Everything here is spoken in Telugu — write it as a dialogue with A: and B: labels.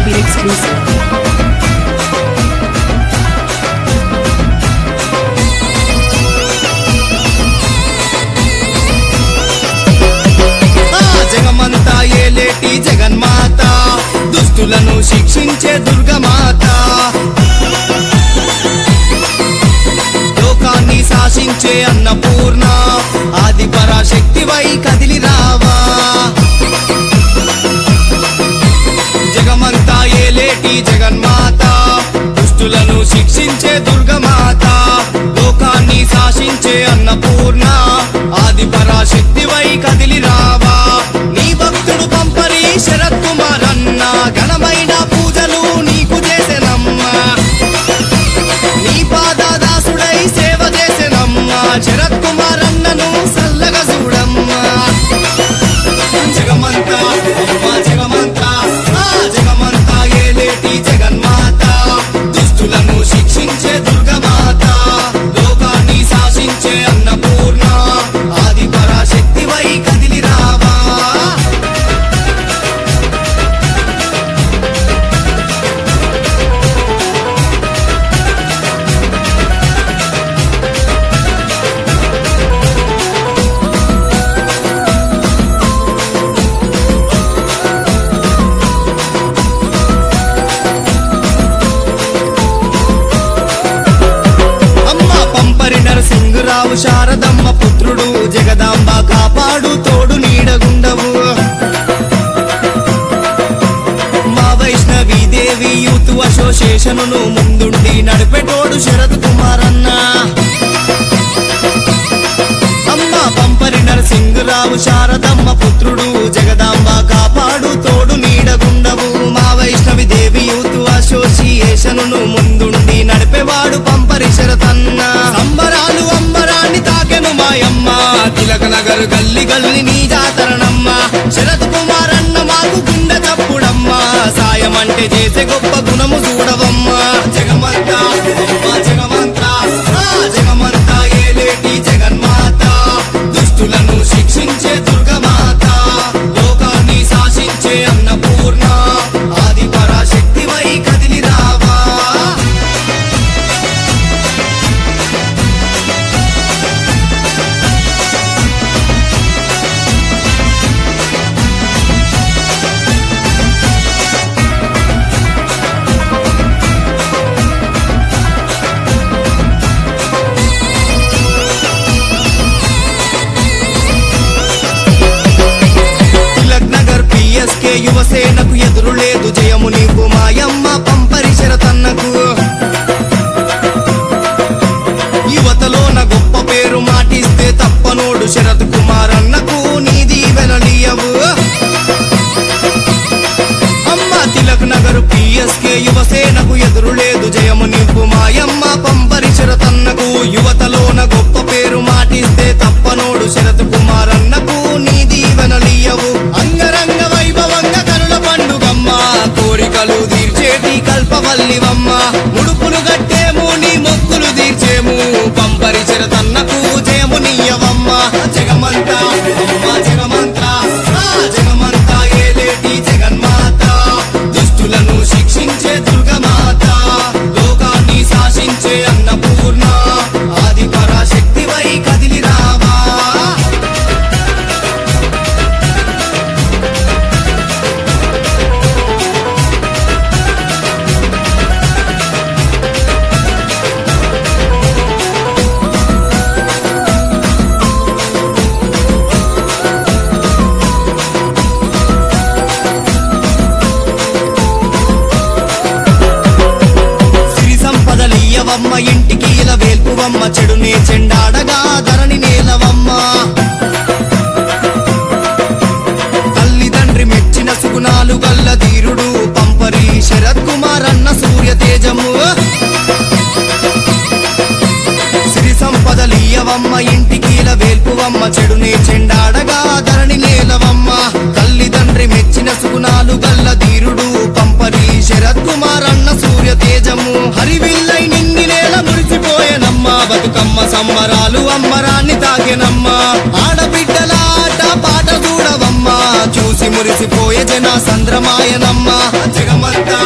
A: Beat exclusive.
B: ఆ జగమంతా ఏలేటి జగన్మాత దుష్టులను శిక్షించే దుర్గమాత లోకాన్ని శాసించే అన్నపూర్ణ ఆది పరాశక్తివై కదిలి రావా జగమంతా ఏలేటి జగన్మాత దుష్టులను శిక్షించే దుర్గమాత లోకాన్ని శాసించే అన్నపూర్ణ ఆది పరాశక్తివై కదిలి రావా నీ భక్తుడు పంపరి శరత్ కుమార్ అన్న ఘనమైన పూజలు నీకు చేసెనమ్మా నీ పాదాదాసుడై సేవ చేసెనమ్మా శరత్ కుమార్ అన్నను సల్లగా చూడమ్మా జగమంతా అమ్మా జగమంతా ఆ జగమంతా ఏలేటి జగన్మాత దుష్టులను శిక్షించే దుర్గమాత లోకాన్ని శాసించే అన్నపూర్ణ ఆది పరాశక్తివై కదిలి రావా అమ్మ పంపరి నరసింహరావు శారదమ్మ పుత్రుడు జగదాంబ కాపాడు తోడు నీడగుండవు మా వైష్ణవి దేవి యూత్ అసోసియేషనును ముందుండి నడిపెటోడు శరత్ కుమార్ అన్న అమ్మ పంపరి నరసింహరావు శారదమ్మ పుత్రుడు జగదాంబ కాపాడు తోడు నీడగుండవు మా వైష్ణవి దేవి యూత్ అసోసియేషనును ముందుండి నడిపేవాడు పంపరి శరతన్న సంబరాలు అంబరాన్ని తాకెను మాయమ్మ తిలక నగర్ గల్లి గల్లి నీ జాతరనమ్మ శరత్ కుమార్ అన్న మాకు గుండె చప్పుడమ్మా సాయం అంటే చేసే గొప్ప గుణము చూడవమ్మా జగమంతా అమ్మా జగమంతా ఆ జగమంతా ఏలేటి జగన్మాత దుష్టులను శిక్షించే దుర్గమాత లోకాన్ని శాసించే అన్నపూర్ణ ఆది పరాశక్తివై కదిలి రావా తిలక్ నగర్ పిఎస్కే యువసేనకు ఎదురు లేదు జయము నీవు మాయమ్మ పంపరి శరతన్నకు యువతలోన గొప్ప పేరు మాటిస్తే తప్పనోడు శరత్ కుమార్ అన్నకు నీది వెనలియవు అమ్మ తిలక్ నగర్ పిఎస్కే యువసేనకు ఎదురు లేదు జయము నీవు మాయమ్మ పంపరి శరతన్నకు యువతలోన గొప్ప పేరు మాటిస్తే తప్పనోడు శరత్ కుమార్ అన్నకు నీది వెనలియవు అంగరంగ వైభవంగ కరుల పండుగమ్మ కోరికలు తీర్చేటి కల్పవల్లివమ్మ ముడుపులు కట్టేము నీ మొక్కులు తీర్చేము పంపరి శరతన్నకు జయము నీయవమ్మ జగమంతా అమ్మ జగమంతా ఆ జగమంతా ఏలేటి జగన్మాత దుష్టులను శిక్షించే దుర్గమాత లోకాన్ని శాసించే అన్నపూర్ణ ఆది పరాశక్తివై కదిలి రావా సిరి సంపదలియ్యవమ్మ ఇంటికి ఇలా వేల్పువమ్మ చెడునే చెండాడగా ధరణి నేలవమ్మ తల్లిదండ్రి మెచ్చిన సుగుణాలు గల్ల ధీరుడు పంపరి శరత్ కుమార్ అన్న సూర్య తేజము సిరి సంపదలియ్యవమ్మ ఇంటికి ఇలా వేల్పువమ్మ చెడునే చెండాడగా ధరణి నేలవమ్మ తల్లిదండ్రి మెచ్చిన సుగుణాలు గల్ల ధీరుడు పంపరి శరత్ కుమార్ అన్న సూర్య తేజము హరివిల్లై నింగి నేల మురిసిపోయేనమ్మా బతుకమ్మ సంబరాలు అమ్మరాన్ని తాకెనమ్మా ఆడబిడ్డల ఆట పాట చూడవమ్మా చూసి మురిసిపోయే జన సంద్రమాయనమ్మా జగమంతా